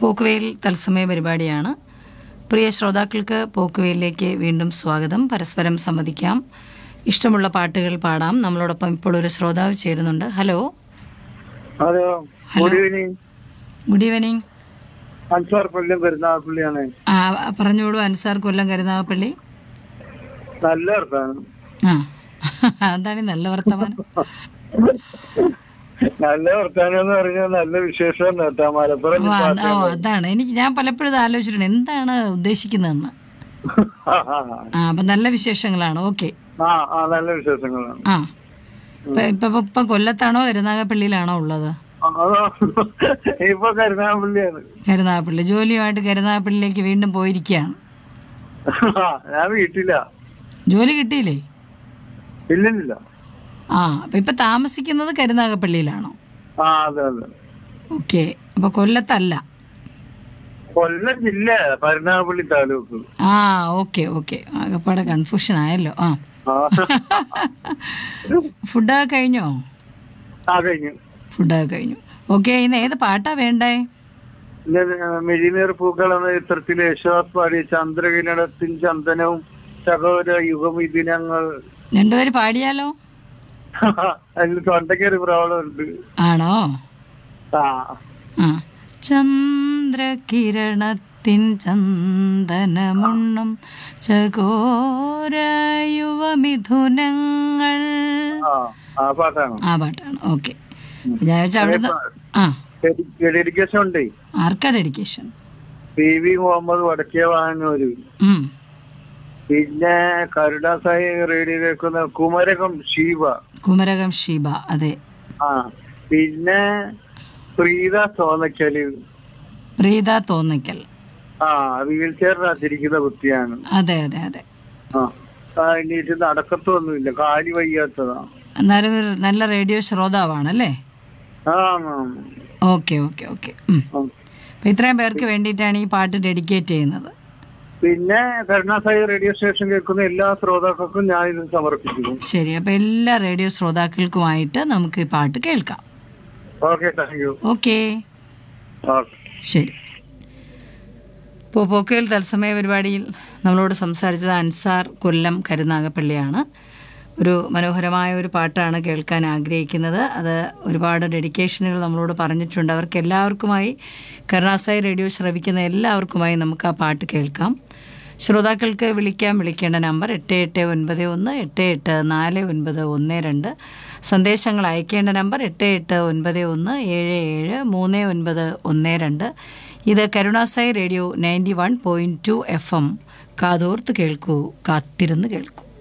പോക്കുവെയിൽ തത്സമയ പരിപാടിയാണ് പ്രിയ ശ്രോതാക്കൾക്ക് പോക്കുവെയിലേക്ക് വീണ്ടും സ്വാഗതം പരസ്പരം സമ്മതിക്കാം ഇഷ്ടമുള്ള പാട്ടുകൾ പാടാം നമ്മളോടൊപ്പം ഇപ്പോൾ ഒരു ശ്രോതാവ് ചേരുന്നുണ്ട് hello hello hello. Good evening good evening Ansar പള്ളിയും പെരുന്നാൾപ്പള്ളിയാണ് ആ പറഞ്ഞോളൂ അൻസാർ കൊല്ലം കരുനാഗപ്പള്ളി നല്ല അർത്ഥാണ് ആ അതാണ് ഈ നല്ല വർത്തമാനം നല്ല വർത്താനം എന്ന് പറഞ്ഞാൽ നല്ല വിശേഷം കേട്ടാ മലപ്പുറം ഓ, അത്- ഓ അതാണ് എനിക്ക് ഞാൻ പലപ്പോഴും ഇത് ആലോചിച്ചിട്ടുണ്ട് എന്താണ് ഉദ്ദേശിക്കുന്നതെന്ന് ആ അപ്പം നല്ല വിശേഷങ്ങളാണ് ഓക്കെ ആ ആ നല്ല വിശേഷങ്ങളാണ് ആ ഇപ്പൊ ഇപ്പൊ ഇപ്പൊ കൊല്ലത്താണോ കരുനാഗപ്പള്ളിയിലാണോ ഉള്ളത് ആ, അതോ ഇപ്പൊ കരുനാഗപ്പള്ളിയാണ് കരുനാഗപ്പള്ളി ജോലിയുമായിട്ട് കരുനാഗപ്പള്ളിയിലേക്ക് വീണ്ടും പോയിരിക്കുകയാണ് ആ, ഞാൻ വീട്ടില ജോലി കിട്ടിയില്ലേ ഇല്ലില്ല ആ അപ്പൊ ഇപ്പൊ താമസിക്കുന്നത് കരുനാഗപ്പള്ളിയിലാണോ ആ അതെ അതെ ഓക്കെ അപ്പൊ കൊല്ലത്തല്ല കൊല്ലം ജില്ല കരുനാഗപ്പള്ളി താലൂക്ക് ആ ഓക്കെ ഓക്കെ ആകപ്പാടെ കൺഫ്യൂഷൻ ആയല്ലോ ആ ആ ഫുഡൊക്കെ കഴിഞ്ഞോ ആ കഴിഞ്ഞു ഫുഡൊക്കെ കഴിഞ്ഞു ഓക്കെ ഇന്ന് ഏത് പാട്ടാ വേണ്ടേ മെഴിനീർ പൂക്കൾ എന്ന ചിത്രത്തിൽ യേശുദാസ് പാടിയ ചന്ദ്രകിരണത്തിൻ ചന്ദനവും സഹോദര യുഗം ഇതിനങ്ങൾ രണ്ടുപേര് പാടിയാലോ അതിൽ തൊണ്ടയ്ക്കൊരു പ്രോബ്ലം ഉണ്ട് ആണോ ആ ആ ചന്ദ്രകിരണത്തിൻ ചന്ദനമുണ്ണും ചകോര യുവമിഥുനങ്ങൾ ആ ആ പാട്ടാണ് ആ പാട്ടാണ് ഓക്കെ ഞാൻ വെച്ചാൽ അവിടുന്ന് ആ ഡെഡിക്കേഷൻ ഉണ്ടേ ആർക്കാ ഡെഡിക്കേഷൻ പി വി മുഹമ്മദ് വടക്കേ വാങ്ങൂര് ഉം പിന്നെ കരുണാസായി റേഡിയോ കേൾക്കുന്ന കുമരകം ശിവ കുമരകം ഷീബ അതെ ആ പിന്നെ പ്രീത സോനക്കല് പ്രീത തോന്നിക്കൽ ആ വീൽ ചെയറിനകത്തിരിക്കുന്ന കുട്ടിയാണ് അതെ അതെ അതെ ആ ആ, എണീറ്റ് നടക്കത്തൊന്നുമില്ല കാലി വയ്യാത്തതാ എന്നാലും ഒരു നല്ല റേഡിയോ ശ്രോതാവാണല്ലേ ആ ആ, ഓക്കെ ഓക്കെ ഓക്കെ ഉം. ആ. അപ്പൊ ഇത്രയും പേർക്ക് വേണ്ടിയിട്ടാണ് ഈ പാട്ട് ഡെഡിക്കേറ്റ് ചെയ്യുന്നത് പിന്നെ കരുണാസായി റേഡിയോ സ്റ്റേഷൻ കേൾക്കുന്ന എല്ലാ ശ്രോതാക്കൾക്കും ഞാൻ ഇത് സമർപ്പിക്കുന്നു ശരി അപ്പൊ എല്ലാ റേഡിയോ ശ്രോതാക്കൾക്കുമായിട്ട് നമുക്ക് ഈ പാട്ട് കേൾക്കാം okay thank you okay okay ശരി ഇപ്പോൾ പോക്കയിൽ തത്സമയ പരിപാടിയിൽ നമ്മളോട് സംസാരിച്ചത് അൻസാർ കൊല്ലം കരുനാഗപ്പള്ളിയാണ് ഒരു മനോഹരമായ ഒരു പാട്ടാണ് കേൾക്കാൻ ആഗ്രഹിക്കുന്നത് അത് ഒരുപാട് ഡെഡിക്കേഷനുകൾ നമ്മളോട് പറഞ്ഞിട്ടുണ്ട് അവർക്ക് എല്ലാവർക്കുമായി കരുണാസായി റേഡിയോ ശ്രവിക്കുന്ന എല്ലാവർക്കുമായി നമുക്ക് ആ പാട്ട് കേൾക്കാം ശ്രോതാക്കൾക്ക് വിളിക്കാൻ വിളിക്കേണ്ട നമ്പർ എട്ട് എട്ട് ഒൻപത് ഒന്ന് എട്ട് എട്ട് നാല് ഒൻപത് ഒന്ന് രണ്ട് സന്ദേശങ്ങൾ അയക്കേണ്ട നമ്പർ എട്ട് എട്ട് ഒൻപത് ഒന്ന് ഏഴ് ഏഴ് മൂന്ന് ഒൻപത് ഒന്ന് രണ്ട് ഇത് കരുണാസായി radio ninety one point two F M കാതോർത്ത് കേൾക്കൂ കാത്തിരുന്ന് കേൾക്കൂ